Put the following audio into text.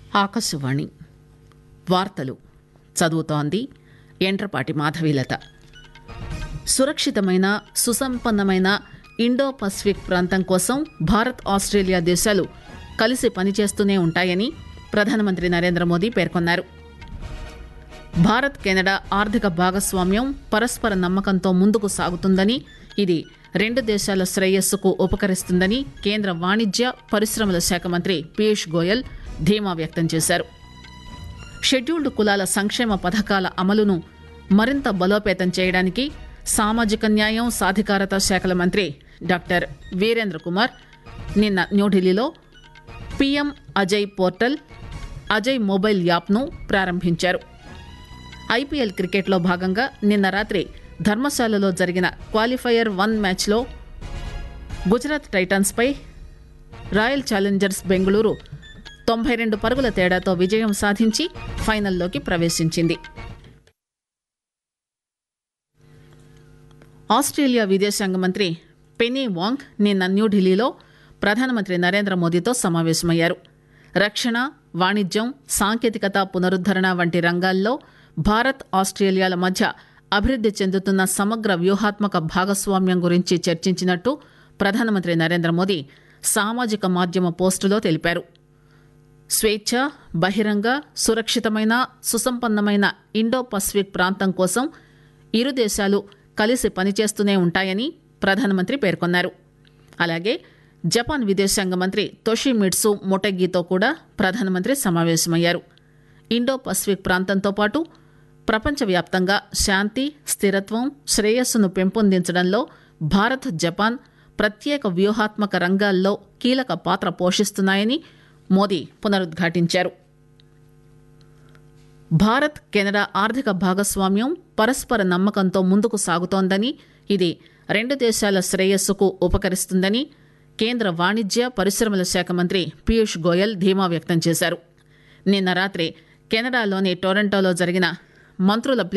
ఆకాశవాణి వార్తలు చదువుతోంది ఎండ్రపాటి మాధవీలత సురక్షితమైన సుసంపన్నమైన ఇండో పసిఫిక్ ప్రాంతం కోసం భారత్ ఆస్ట్రేలియా దేశాలు కలిసి పనిచేస్తూనే ఉంటాయని ప్రధానమంత్రి నరేంద్ర మోదీ పేర్కొన్నారు భారత్ కెనడా ఆర్థిక భాగస్వామ్యం పరస్పర నమ్మకంతో ముందుకు సాగుతుందని ఇది రెండు దేశాల శ్రేయస్సుకు ఉపకరిస్తుందని కేంద్ర వాణిజ్య పరిశ్రమల శాఖ మంత్రి పీయూష్ గోయల్ ధీమా వ్యక్తం చేశారు షెడ్యూల్డ్ కులాల సంక్షేమ పథకాల అమలును మరింత బలోపేతం చేయడానికి సామాజిక న్యాయం సాధికారత శాఖల మంత్రి డాక్టర్ వీరేంద్ర కుమార్ నిన్న న్యూఢిల్లీలో PM Ajay portal Ajay mobile యాప్ను ప్రారంభించారు ఐపీఎల్ క్రికెట్లో భాగంగా నిన్న రాత్రి ధర్మశాలలో జరిగిన క్వాలిఫైయర్ వన్ మ్యాచ్లో గుజరాత్ టైటన్స్పై రాయల్ ఛాలెంజర్స్ బెంగళూరు తొంభై రెండు పరుగుల తేడాతో విజయం సాధించి ఫైనల్లోకి ప్రవేశించింది ఆస్ట్రేలియా విదేశాంగ మంత్రి పెనీ వాంగ్ నిన్న న్యూఢిల్లీలో ప్రధానమంత్రి నరేంద్ర మోదీతో సమావేశమయ్యారు రక్షణ వాణిజ్యం సాంకేతికత పునరుద్దరణ వంటి రంగాల్లో భారత్ ఆస్ట్రేలియాల మధ్య అభివృద్ది చెందుతున్న సమగ్ర వ్యూహాత్మక భాగస్వామ్యం గురించి చర్చించినట్టు ప్రధానమంత్రి నరేంద్ర మోదీ సామాజిక మాధ్యమ పోస్టులో తెలిపారు స్వేచ్ఛ బహిరంగ సురక్షితమైన సుసంపన్నమైన ఇండో పసిఫిక్ ప్రాంతం కోసం ఇరు దేశాలు కలిసి పనిచేస్తూనే ఉంటాయని ప్రధానమంత్రి పేర్కొన్నారు అలాగే జపాన్ విదేశాంగ మంత్రి తొషిమిట్సు మొటెగితో కూడా ప్రధానమంత్రి సమావేశమయ్యారు ఇండో పసిఫిక్ ప్రాంతంతో పాటు ప్రపంచవ్యాప్తంగా శాంతి స్థిరత్వం శ్రేయస్సును పెంపొందించడంలో భారత్ జపాన్ ప్రత్యేక వ్యూహాత్మక రంగాల్లో కీలక పాత్ర పోషిస్తున్నాయని మోదీ పునరుద్ఘాటించారు భారత్ కెనడా ఆర్థిక భాగస్వామ్యం పరస్పర నమ్మకంతో ముందుకు సాగుతోందని ఇది రెండు దేశాల శ్రేయస్సుకు ఉపకరిస్తుందని కేంద్ర వాణిజ్య పరిశ్రమల శాఖ మంత్రి పీయూష్ గోయల్ ధీమా వ్యక్తం చేశారు నిన్న రాత్రి కెనడాలోని టొరంటోలో జరిగిన మంత్రుల